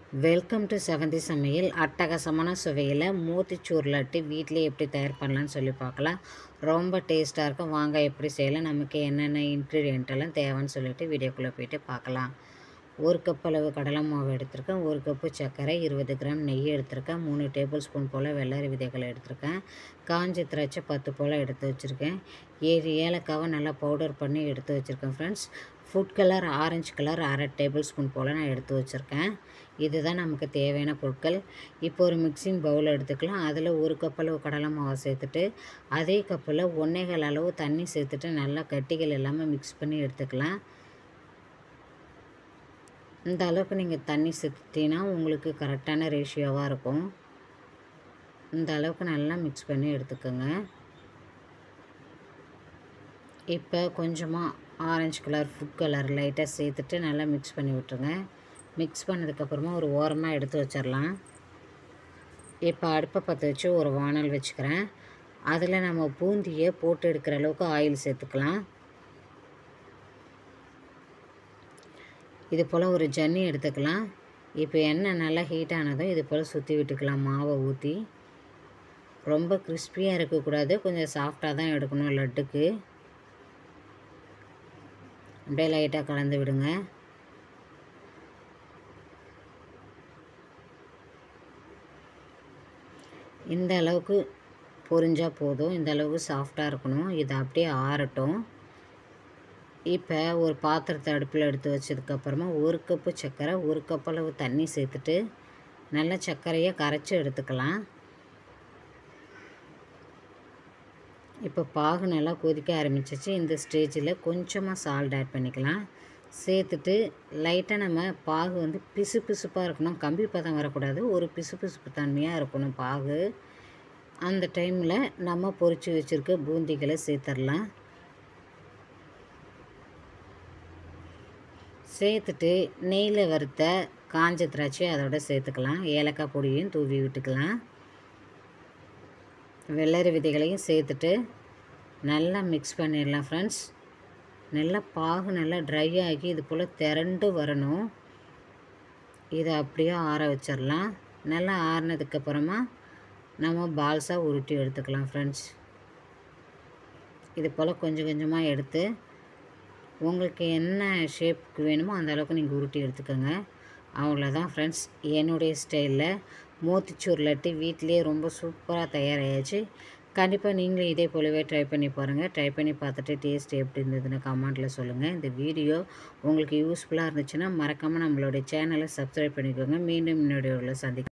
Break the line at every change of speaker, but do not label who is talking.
welcome to செவந்தி சமையல் அட்டகாசமான சுவையில் மூத்திச்சூர் லட்டு வீட்டிலே எப்படி தயார் பண்ணலான்னு சொல்லி பார்க்கலாம் ரொம்ப டேஸ்ட்டாக இருக்கும் வாங்க எப்படி செய்யலாம் நமக்கு என்னென்ன இன்க்ரீடியன்ட் எல்லாம் தேவைன்னு சொல்லிட்டு வீடியோக்குள்ளே போயிட்டு பார்க்கலாம் ஒரு கப் அளவு கடலை மாவு எடுத்திருக்கேன் ஒரு கப்பு சர்க்கரை இருபது கிராம் நெய் எடுத்திருக்கேன் மூணு டேபிள் ஸ்பூன் போல் வெள்ளரி விதைகள் எடுத்திருக்கேன் காஞ்சி திராட்சை பத்து போல் எடுத்து வச்சுருக்கேன் ஏழு ஏலக்காவை நல்லா பவுடர் பண்ணி எடுத்து வச்சுருக்கேன் friends food colour orange colour அரை டேபிள் ஸ்பூன் போல் நான் எடுத்து வச்சுருக்கேன் இதுதான் நமக்கு தேவையான பொருட்கள் இப்போ ஒரு மிக்சிங் பவுல் எடுத்துக்கலாம் அதில் ஒரு கப் அளவு கடலை மாவை சேர்த்துட்டு அதே கப்பில் ஒன்றேகால் அளவு தண்ணி சேர்த்துட்டு நல்லா கட்டிகள் எல்லாமே மிக்ஸ் பண்ணி எடுத்துக்கலாம் இந்த அளவுக்கு நீங்கள் தண்ணி சேர்த்துட்டீங்கன்னா உங்களுக்கு கரெக்டான ரேஷியோவாக இருக்கும் இந்த அளவுக்கு நல்லா மிக்ஸ் பண்ணி எடுத்துக்கோங்க இப்போ கொஞ்சமாக ஆரஞ்சு கலர் ஃபுட் கலர் லைட்டாக சேர்த்துட்டு நல்லா மிக்ஸ் பண்ணி விட்டுருங்க மிக்ஸ் பண்ணதுக்கப்புறமா ஒரு ஓரமாக எடுத்து வச்சிடலாம் இப்போ அடுப்பை பற்ற வச்சு ஒரு வானல் வச்சுக்கிறேன் அதில் நம்ம பூந்தியை போட்டு எடுக்கிற அளவுக்கு ஆயில் சேர்த்துக்கலாம் இது போல் ஒரு ஜன்னி எடுத்துக்கலாம் இப்போ எண்ணெய் நல்லா ஹீட் ஆனதும் இது போல் சுற்றி விட்டுக்கலாம் மாவை ஊற்றி ரொம்ப கிறிஸ்பியாக இருக்கக்கூடாது கொஞ்சம் சாஃப்டாக தான் எடுக்கணும் லட்டுக்கு அப்படியே லைட்டாக கலந்து விடுங்க இந்த அளவுக்கு பொரிஞ்சால் போதும் இந்த அளவுக்கு சாஃப்டாக இருக்கணும் இது அப்படியே ஆறட்டும் இப்போ ஒரு பாத்திரத்தை அடுப்பில் எடுத்து வச்சதுக்கப்புறமா ஒரு கப்பு சர்க்கரை ஒரு கப் அளவு தண்ணி சேர்த்துட்டு நல்ல சர்க்கரையை கரைச்சி எடுத்துக்கலாம் இப்போ பாகு நல்லா கொதிக்க ஆரம்பிச்சிச்சு இந்த ஸ்டேஜில் கொஞ்சமாக சால்ட் ஆட் பண்ணிக்கலாம் சேர்த்துட்டு லைட்டாக நம்ம பாகு வந்து பிசு பிசுப்பாக இருக்கணும் கம்பி பதம் வரக்கூடாது ஒரு பிசு பிசுப்பு தன்மையாக இருக்கணும் பாகு அந்த டைமில் நம்ம பொரித்து வச்சுருக்க பூந்திகளை சேர்த்துடலாம் சேர்த்துட்டு நெய்யில் வறுத்த காஞ்ச திராட்சை அதோட சேர்த்துக்கலாம் ஏலக்காய் பொடியும் தூவி விட்டுக்கலாம் வெள்ளரி விதைகளையும் சேர்த்துட்டு நல்லா மிக்ஸ் பண்ணிடலாம் ஃப்ரெண்ட்ஸ் நல்லா பாகு நல்லா ட்ரை ஆகி இது போல் திரண்டு வரணும் இதை அப்படியே ஆற வச்சிடலாம் நல்லா ஆறினதுக்கப்புறமா நம்ம பால்ஸாக உருட்டி எடுத்துக்கலாம் ஃப்ரெண்ட்ஸ் இது போல் கொஞ்சம் கொஞ்சமாக எடுத்து உங்களுக்கு என்ன ஷேப்புக்கு வேணுமோ அந்த அளவுக்கு நீங்கள் உருட்டி எடுத்துக்கோங்க அவ்வளோதான் ஃப்ரெண்ட்ஸ் என்னுடைய ஸ்டைலில் மோத்திச்சூர் லட்டு வீட்டிலே ரொம்ப சூப்பராக தயாராகிடுச்சு கண்டிப்பாக நீங்களும் இதே போலவே ட்ரை பண்ணி பாருங்கள் ட்ரை பண்ணி பார்த்துட்டு டேஸ்ட் எப்படி இருந்ததுன்னு கமெண்ட்டில் சொல்லுங்கள் இந்த வீடியோ உங்களுக்கு யூஸ்ஃபுல்லாக இருந்துச்சுன்னா மறக்காமல் நம்மளுடைய சேனலை சப்ஸ்கிரைப் பண்ணிக்கோங்க மீண்டும் இன்னொரு சந்திக்க